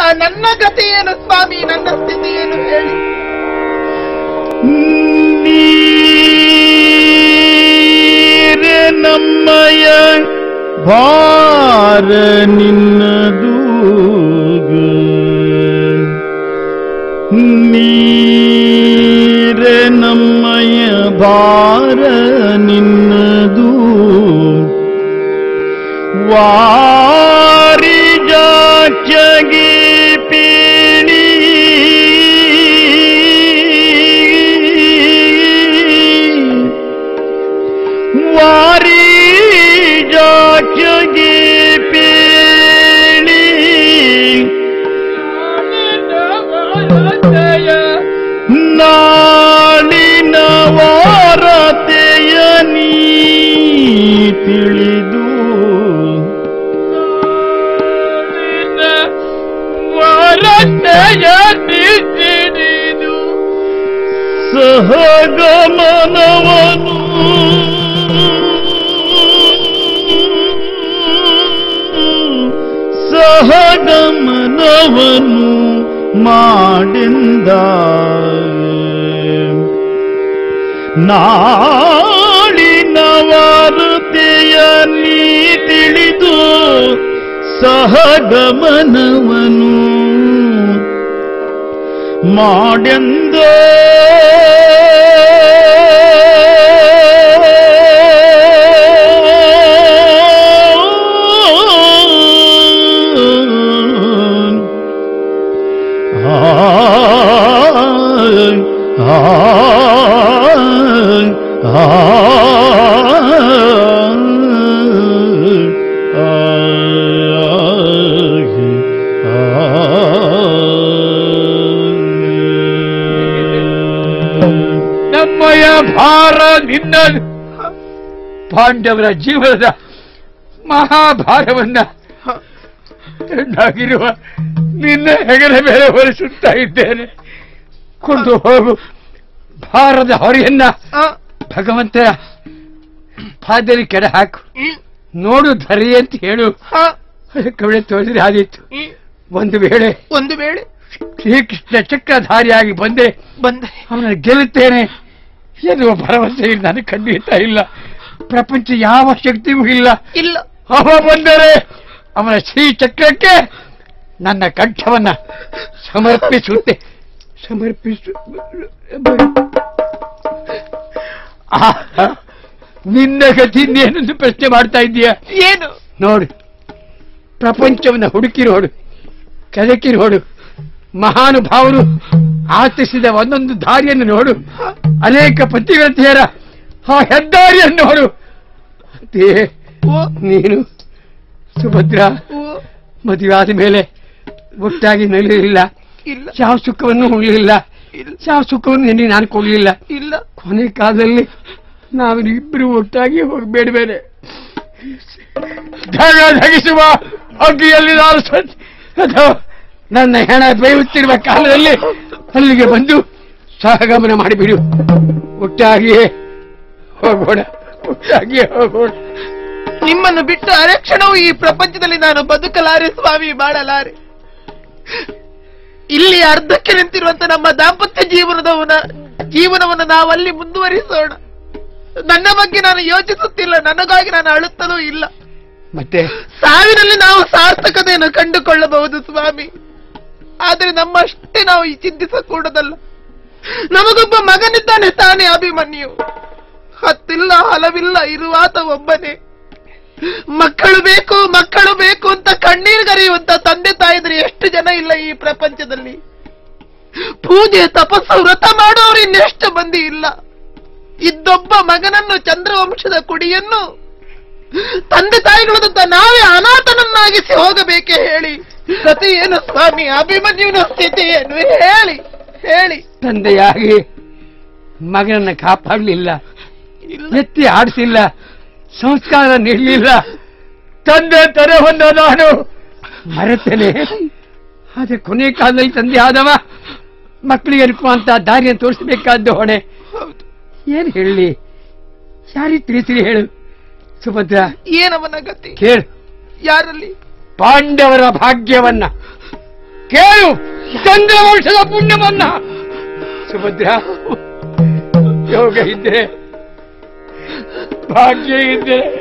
ನನ್ನ ಗತಿ ಏನು ಸ್ವಾಮಿ ನನ್ನ ಸ್ಥಿತಿ ಏನು ಹೇಳಿ ನೀರೆ ನಮ್ಮಯ ಭಾರ ನಿನ್ನದು ನೀರೆ ನಮ್ಮಯ ಭಾರ ನಿನ್ನದು ವಾರಿ ಜಾಚಗಿ ಪೀಳಿ ವಾರಿ ಜಾಚಗಿ ಪೀಳಿ ನಾಳಿನ ವಾರತೆಯ ನೀ ತಿಳಿದು ಸಹಗಮನವನು ಸಹಗಮನವನು ಮಾಡೆಂದ ನಾಳಿನ ವಾರ್ತೆಯ ನೀ ತಿಳಿದು ಸಹಗಮನವನು ಮಾಡೆಂದೋ ನಮ್ಮಯ ಭಾರ ನಿನ್ನ ಪಾಂಡವರ ಜೀವನದ ಮಹಾಭಾರವನ್ನ ನಾಗಿರುವ ನಿನ್ನ ಹೆಗಲ ಮೇಲೆ ಹೊರಿಸುತ್ತಾ ಇದ್ದೇನೆ ಕೊಂಡು ಹೋಗು ಭಾರದ ಹೊರೆಯನ್ನ ಆ, ಭಗವಂತನ ಪಾದದಲ್ಲಿ ಕೆಡ ಹಾಕು ಹ್ಮ್, ನೋಡು ಧರಿ ಅಂತ ಹೇಳು ಆ, ಕವಳೆ ತೋರಿದ್ರೆ ಆದೀತು ಹ್ಮ್. ಒಂದು ವೇಳೆ ಒಂದು ವೇಳೆ ಶ್ರೀಕೃಷ್ಣ ಚಕ್ರಧಾರಿಯಾಗಿ ಬಂದೆ ಬಂದೆ ಅವನನ್ನು ಗೆಲ್ಲುತ್ತೇನೆ ಎನ್ನುವ ಭರವಸೆ ನನಗೆ ಖಂಡಿತ ಇಲ್ಲ ಪ್ರಪಂಚ ಯಾವ ಶಕ್ತಿಯೂ ಇಲ್ಲ ಇಲ್ಲ ಅವ ಬಂದರೆ ಅವನ ಶ್ರೀ ಚಕ್ರಕ್ಕೆ ನನ್ನ ಕಂಠವನ್ನ ಸಮರ್ಪಿಸುತ್ತೆ ಸಮರ್ಪಿಸು ಆಹಾ, ನಿನ್ನ ಗತಿ ಇನ್ನೇನೆಂದು ಪ್ರಶ್ನೆ ಮಾಡ್ತಾ ಇದ್ದೀಯ ಏನು ನೋಡು ಪ್ರಪಂಚವನ್ನ ಹುಡುಕಿ ನೋಡು ಕೆದಕಿ ನೋಡು ಮಹಾನುಭಾವರು ಆಚರಿಸಿದ ಒಂದೊಂದು ದಾರಿಯನ್ನು ನೋಡು ಅನೇಕ ಪತಿವ್ರತೆಯರ ಆ ಹೆದ್ದಾರಿಯನ್ನು ನೋಡು ಅದೇ ಓ ನೀನು ಸುಭದ್ರ ಓ ಮದುವೆ ಆದ ಮೇಲೆ ಒಟ್ಟಾಗಿ ನಲಿಯಲಿಲ್ಲ ಇಲ್ಲ ಯಾವ ಸುಖವನ್ನು ಉಳಿಲಿಲ್ಲ ಇಲ್ಲ ಯಾವ ಸುಖವನ್ನು ನಿನಗೆ ನಾನು ಕೊಡಲಿಲ್ಲ ಇಲ್ಲ ಕೊನೆ ಕಾಲದಲ್ಲಿ ನಾವು ಇಬ್ಬರು ಒಟ್ಟಾಗಿ ಹೋಗಬೇಡ ಬೇರೆ ಧಗ ಧಗಿಸುವ ಅಗ್ಗಿಯಲ್ಲಿ ನಾನು ಸತ್- ಅಥವಾ ನನ್ನ ಹೆಣ ಬೇಯುತ್ತಿರುವ ಕಾಲದಲ್ಲಿ ಅಲ್ಲಿಗೆ ಬಂದು ಸಹಗಮನ ಮಾಡಿಬಿಡು ಒಟ್ಟಾಗಿಯೇ ಹೋಗೋಣ ಒಟ್ಟಾಗಿಯೇ ಹೋಗೋಣ ನಿಮ್ಮನ್ನು ಬಿಟ್ಟು ಅರಕ್ಷಣವು ಈ ಪ್ರಪಂಚದಲ್ಲಿ ನಾನು ಬದುಕಲಾರೆ ಸ್ವಾಮಿ ಮಾಡಲಾರೆ ಇಲ್ಲಿ ಅರ್ಧಕ್ಕೆ ನಿಂತಿರುವಂತ ನಮ್ಮ ದಾಂಪತ್ಯ ಜೀವನದವನ ಜೀವನವನ್ನು ನಾವು ಅಲ್ಲಿ ಮುಂದುವರಿಸೋಣ ನನ್ನ ಬಗ್ಗೆ ನಾನು ಯೋಚಿಸುತ್ತಿಲ್ಲ ನನಗಾಗಿ ನಾನು ಅಳುತ್ತಲೂ ಇಲ್ಲ ಮತ್ತೆ ಸಾವಿನಲ್ಲಿ ನಾವು ಸಾರ್ಥಕತೆಯನ್ನು ಕಂಡುಕೊಳ್ಳಬಹುದು ಸ್ವಾಮಿ ಆದರೆ ನಮ್ಮಷ್ಟೇ ನಾವು ಈ ಚಿಂತಿಸಕೂಡದಲ್ಲ ನಮಗೊಬ್ಬ ಮಗನಿದ್ದಾನೆ ತಾನೇ ಅಭಿಮನ್ಯು ಹತ್ತಿಲ್ಲ ಹಲವಿಲ್ಲ ಇರುವಾತ ಒಬ್ಬನೇ ಮಕ್ಕಳು ಬೇಕು ಮಕ್ಕಳು ಬೇಕು ಅಂತ ಕಣ್ಣೀರ್ಗರೆಯುವಂತ ತಂದೆ ತಾಯಿದ್ರೆ ಎಷ್ಟು ಜನ ಇಲ್ಲ ಈ ಪ್ರಪಂಚದಲ್ಲಿ ಪೂಜೆ ತಪಸ್ಸು ವ್ರತ ಮಾಡೋರು ಇನ್ನೆಷ್ಟು ಮಂದಿ ಇಲ್ಲ ಇದ್ದೊಬ್ಬ ಮಗನನ್ನು ಚಂದ್ರವಂಶದ ಕುಡಿಯನ್ನು ತಂದೆ ತಾಯಿಗಳದಂತ ನಾವೇ ಅನಾಥನನ್ನಾಗಿಸಿ ಹೋಗಬೇಕೆ ಹೇಳಿ ಕತೆ ಏನು ಸ್ವಾಮಿ ಅಭಿಮನ್ಯುವಿನ ಸ್ಥಿತಿ ಏನು ಹೇಳಿ ಹೇಳಿ ತಂದೆಯಾಗಿ ಮಗನನ್ನ ಕಾಪಾಡಲಿಲ್ಲ ಎತ್ತಿ ಆಡಿಸಿಲ್ಲ ಸಂಸ್ಕಾರ ನೀಡಲಿಲ್ಲ ತಂದೆ ತರ ಹೊಂದ ನಾನು ಮರೆತೇನೆ ಆದ್ರೆ ಕೊನೆ ಕಾಲದಲ್ಲಿ ತಂದೆ ಆದವ ಮಕ್ಕಳಿಗೆ ಅನುಕುವಂತ ದಾರಿಯನ್ನು ತೋರಿಸಬೇಕಾದ್ದು ಹೊಣೆ ಹೌದು ಏನ್ ಹೇಳಲಿ ಯಾರಿಗೆ ತಿಳಿಸಿರಿ ಹೇಳು ಸುಭದ್ರ ಏನವನ ಗತಿ ಕೇಳು ಯಾರಲ್ಲಿ ಪಾಂಡವರ ಭಾಗ್ಯವನ್ನ ಕೇಳು ಚಂದ್ರವಂಶದ ಪುಣ್ಯವನ್ನ ಸುಭದ್ರ ಯೋಗ ಇದ್ದರೆ ಭಾಗ್ಯ ಇದ್ದರೆ